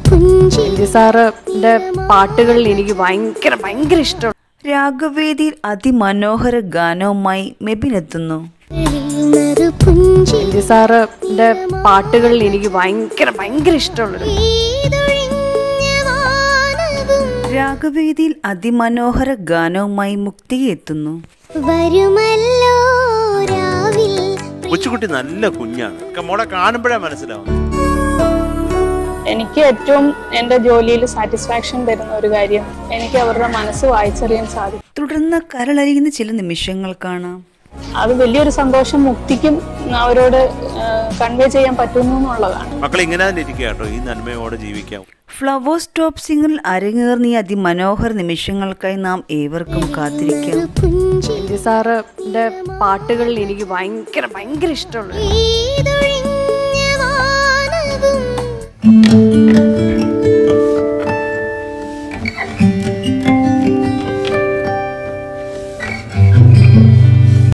M സാറിന്റെ പാട്ടുകളിൽ എനിക്ക് ഭയങ്കര ഭയങ്കര ഇഷ്ടമാണ് രാഗവേദിയിൽ അതിമനോഹര ഗാനവുമായി മെബിനെത്തുന്നു എം സാറിന്റെ പാട്ടുകളിൽ എനിക്ക് ഭയങ്കര ഭയങ്കര ഇഷ്ടമുള്ളൊരു രാഗവേദിയിൽ അതിമനോഹര ഗാനവുമായി മുക്തി എത്തുന്നു വരുമല്ലോ രാവിൽ കൊച്ചുകുട്ടി നല്ല കുഞ്ഞാണ് ഒക്കെ മോളെ കാണുമ്പോഴേ മനസ്സിലാവും എനിക്ക് ഏറ്റവും എൻ്റെ ജോലിയിൽ സാറ്റിസ്ഫാക്ഷൻ തരുന്ന ഒരു കാര്യം എനിക്ക് അവരുടെ മനസ്സ് വായിച്ചറിയാൻ സാധിക്കും തുടർന്ന് കരളരിയുന്ന ചില നിമിഷങ്ങൾ കാണാം അത് വലിയൊരു സന്തോഷം മുക്തിക്കും അവരോട് കൺവേ ചെയ്യാൻ പറ്റുന്നു എന്നുള്ളതാണ് മക്കൾ ഇങ്ങനെ തന്നെ ഇരിക്കുക കേട്ടോ ഈ നന്മയോടെ ജീവിക്കാം ഫ്ലവേഴ്സ് ടോപ്പ് സിംഗറിൽ അരങ്ങേറിയ അതിമനോഹര നിമിഷങ്ങൾക്കായി നാം ഏവർക്കും കാത്തിരിക്കാം എം സാറിന്റെ പാട്ടുകളിൽ എനിക്ക് ഭയങ്കര ഭയങ്കര ഇഷ്ടമുള്ളൊരു ഏതൊഴിഞ്ഞ